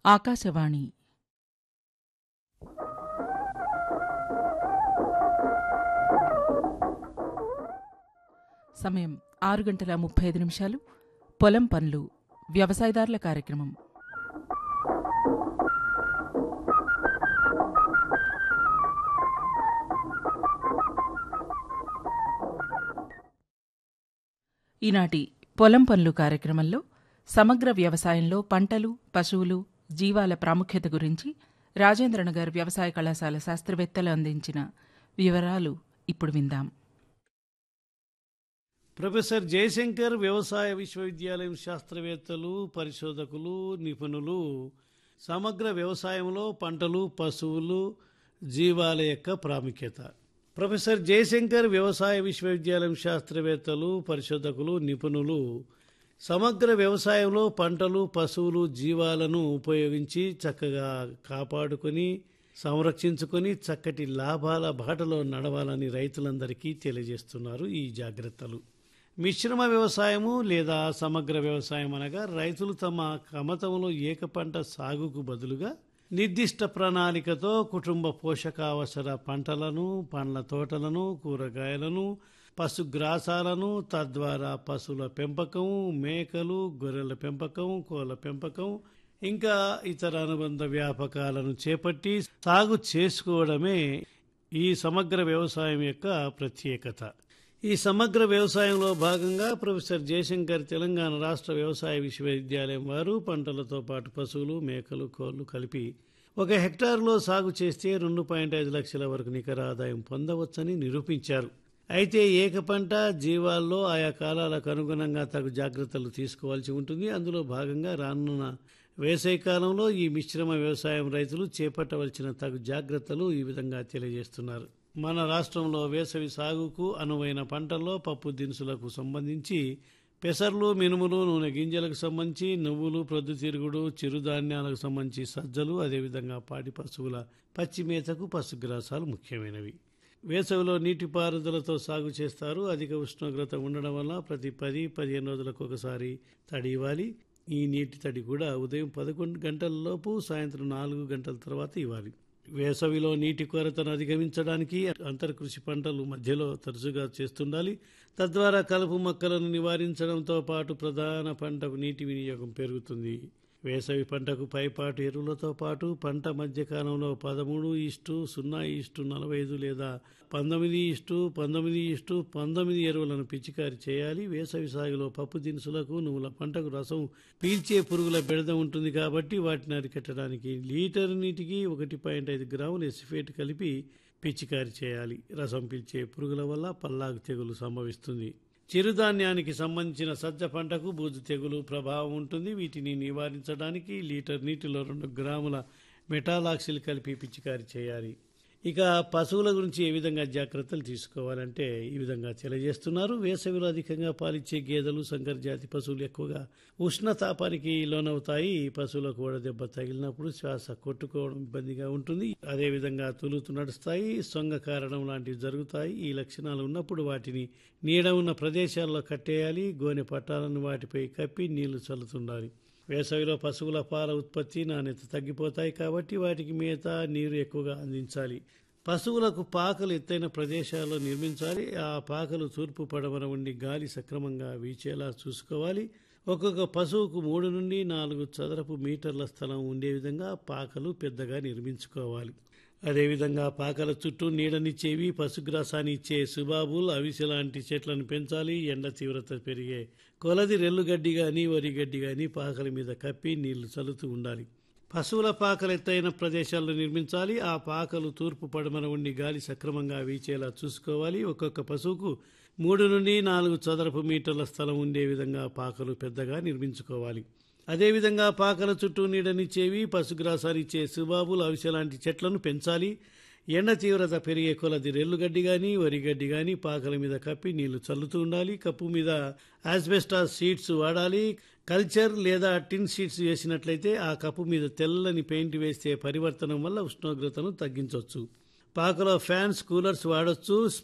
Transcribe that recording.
ఆకాశవాణి సమయం ఆరు గంటల ముప్పై ఐదు నిమిషాలు పొలం పనులు వ్యవసాయదారుల కార్యక్రమం ఈనాటి పొలం పనులు కార్యక్రమంలో సమగ్ర వ్యవసాయంలో పంటలు పశువులు జీవాల ప్రాముఖ్యత గురించి రాజేంద్రనగర్ వ్యవసాయ కళాశాల శాస్త్రవేత్తలు అందించిన వివరాలు ఇప్పుడు విందాం ప్రొఫెసర్ జయశంకర్ వ్యవసాయ విశ్వవిద్యాలయం శాస్త్రవేత్తలు పరిశోధకులు నిపుణులు సమగ్ర వ్యవసాయంలో పంటలు పశువులు జీవాల యొక్క ప్రాముఖ్యత ప్రొఫెసర్ జయశంకర్ వ్యవసాయ విశ్వవిద్యాలయం శాస్త్రవేత్తలు పరిశోధకులు నిపుణులు సమగ్ర వ్యవసాయంలో పంటలు పశువులు జీవాలను ఉపయోగించి చక్కగా కాపాడుకొని సంరక్షించుకొని చక్కటి లాభాల బాటలో నడవాలని రైతులందరికీ తెలియజేస్తున్నారు ఈ జాగ్రత్తలు మిశ్రమ వ్యవసాయము లేదా సమగ్ర వ్యవసాయం అనగా రైతులు తమ కమతంలో ఏక పంట సాగుకు బదులుగా నిర్దిష్ట ప్రణాళికతో కుటుంబ పోషకావసర పంటలను పండ్ల తోటలను కూరగాయలను పశుగ్రాసాలను తద్వారా పశువుల పెంపకం మేకలు గొర్రెల పెంపకం కోళ్ళ పెంపకం ఇంకా ఇతర అనుబంధ వ్యాపకాలను చేపట్టి సాగు చేసుకోవడమే ఈ సమగ్ర వ్యవసాయం యొక్క ప్రత్యేకత ఈ సమగ్ర వ్యవసాయంలో భాగంగా ప్రొఫెసర్ జయశంకర్ తెలంగాణ రాష్ట్ర వ్యవసాయ విశ్వవిద్యాలయం వారు పంటలతో పాటు పశువులు మేకలు కోళ్లు కలిపి ఒక హెక్టార్లో సాగు చేస్తే రెండు పాయింట్ ఐదు లక్షల వరకు నికర ఆదాయం పొందవచ్చని నిరూపించారు అయితే ఏక పంట జీవాల్లో ఆయా కాలాలకు అనుగుణంగా తగు జాగ్రత్తలు తీసుకోవాల్సి ఉంటుంది అందులో భాగంగా రానున్న వేసవి కాలంలో ఈ మిశ్రమ వ్యవసాయం రైతులు చేపట్టవలసిన తగు జాగ్రత్తలు ఈ విధంగా తెలియజేస్తున్నారు మన రాష్ట్రంలో వేసవి సాగుకు అనువైన పంటల్లో పప్పు దినుసులకు సంబంధించి పెసర్లు మినుములు నూనె గింజలకు సంబంధించి నువ్వులు ప్రొద్దుతిరుగుడు చిరుధాన్యాలకు సంబంధించి సజ్జలు అదేవిధంగా పాడి పశువుల పచ్చి మేతకు పశుగ్రాసాలు ముఖ్యమైనవి వేసవిలో నీటిపారుదలతో సాగు చేస్తారు అధిక ఉష్ణోగ్రత ఉండడం వల్ల ప్రతి పది పదిహేను రోజులకు ఒకసారి తడి ఇవ్వాలి ఈ నీటి తడి కూడా ఉదయం పదకొండు గంటల లోపు సాయంత్రం నాలుగు గంటల తర్వాత ఇవ్వాలి వేసవిలో నీటి కొరతను అధిగమించడానికి అంతర్కృషి పంటలు మధ్యలో తరచుగా చేస్తుండాలి తద్వారా కలుపు మొక్కలను నివారించడంతో పాటు ప్రధాన పంటకు నీటి వినియోగం పెరుగుతుంది వేసవి పంటకు పైపాటు ఎరువులతో పాటు పంట మధ్యకాలంలో పదమూడు ఇష్టు సున్నా ఇష్టు నలభై ఐదు లేదా పంతొమ్మిది ఇష్టు పంతొమ్మిది ఇష్టు పంతొమ్మిది ఎరువులను పిచికారి చేయాలి వేసవి సాగులో పప్పు దినుసులకు నువ్వుల పంటకు రసం పీల్చే పురుగుల బెడద ఉంటుంది కాబట్టి వాటిని అరికట్టడానికి లీటర్ నీటికి ఒకటి పాయింట్ ఐదు గ్రాములు ఎసిఫేట్ కలిపి పిచికారి చేయాలి రసం పీల్చే పురుగుల వల్ల పల్లాకు తెగులు సంభవిస్తుంది చిరుధాన్యానికి సంబంధించిన సజ్జ పంటకు బూజు తెగులు ప్రభావం ఉంటుంది వీటిని నివారించడానికి లీటర్ నీటిలో రెండు గ్రాముల మెటాలాక్సిల్ కలిపి పిచికారి చేయాలి ఇక పశువుల గురించి ఏ విధంగా జాగ్రత్తలు తీసుకోవాలంటే ఈ విధంగా తెలియజేస్తున్నారు వేసవిలో అధికంగా పాలిచ్చే గేదెలు సంకర జాతి పశువులు ఎక్కువగా ఉష్ణతాపానికి లోనవుతాయి పశువులకు కూడా దెబ్బ తగిలినప్పుడు శ్వాస కొట్టుకోవడం ఇబ్బందిగా ఉంటుంది అదేవిధంగా తులుతూ నడుస్తాయి సొంగ కారణం లాంటివి జరుగుతాయి ఈ లక్షణాలు ఉన్నప్పుడు వాటిని నీడ ఉన్న ప్రదేశాల్లో కట్టేయాలి గోనె పట్టాలను వాటిపై కప్పి నీళ్లు చల్లుతుండాలి వేసవిలో పశువుల పాల ఉత్పత్తి నాణ్యత తగ్గిపోతాయి కాబట్టి వాటికి మేత నీరు ఎక్కువగా అందించాలి పశువులకు పాకలు ఎత్తైన ప్రదేశాల్లో నిర్మించాలి ఆ పాకలు తూర్పు పడమర ఉండి గాలి సక్రమంగా వీచేలా చూసుకోవాలి ఒక్కొక్క పశువుకు మూడు నుండి నాలుగు చదరపు మీటర్ల స్థలం ఉండే విధంగా పాకలు పెద్దగా నిర్మించుకోవాలి అదేవిధంగా పాకల చుట్టూ నీడనిచ్చేవి పశుగ్రాసాన్ని ఇచ్చే సుబాబుల్ అవిసె లాంటి చెట్లను పెంచాలి ఎండ తీవ్రత పెరిగే కొలది రెల్లుగడ్డి గాని వరి గడ్డి గాని పాకల మీద కప్పి నీళ్లు చల్లుతూ ఉండాలి పశువుల పాకలు ఎత్తైన ప్రదేశాల్లో నిర్మించాలి ఆ పాకలు తూర్పు పడమన ఉండి గాలి సక్రమంగా వీచేలా చూసుకోవాలి ఒక్కొక్క పశువుకు మూడు నుండి నాలుగు చదరపు మీటర్ల స్థలం ఉండే విధంగా పాకలు పెద్దగా నిర్మించుకోవాలి అదేవిధంగా పాకల చుట్టూ నీడనిచ్చేవి పశుగ్రాసానిచ్చే సుబాబులు అవిసె లాంటి చెట్లను పెంచాలి ఎండ తీవ్రత పెరిగే కొలది రెల్లుగడ్డి కానీ వరిగడ్డి కానీ పాకల మీద కప్పి నీళ్లు చల్లుతూ ఉండాలి కప్పు మీద ఆస్బెస్టాస్ షీట్స్ వాడాలి కల్చర్ లేదా టిన్ షీట్స్ వేసినట్లయితే ఆ కప్పు మీద తెల్లని పెయింట్ వేస్తే పరివర్తనం వల్ల ఉష్ణోగ్రతను తగ్గించవచ్చు పాకలో ఫ్యాన్స్ కూలర్స్ వాడొచ్చు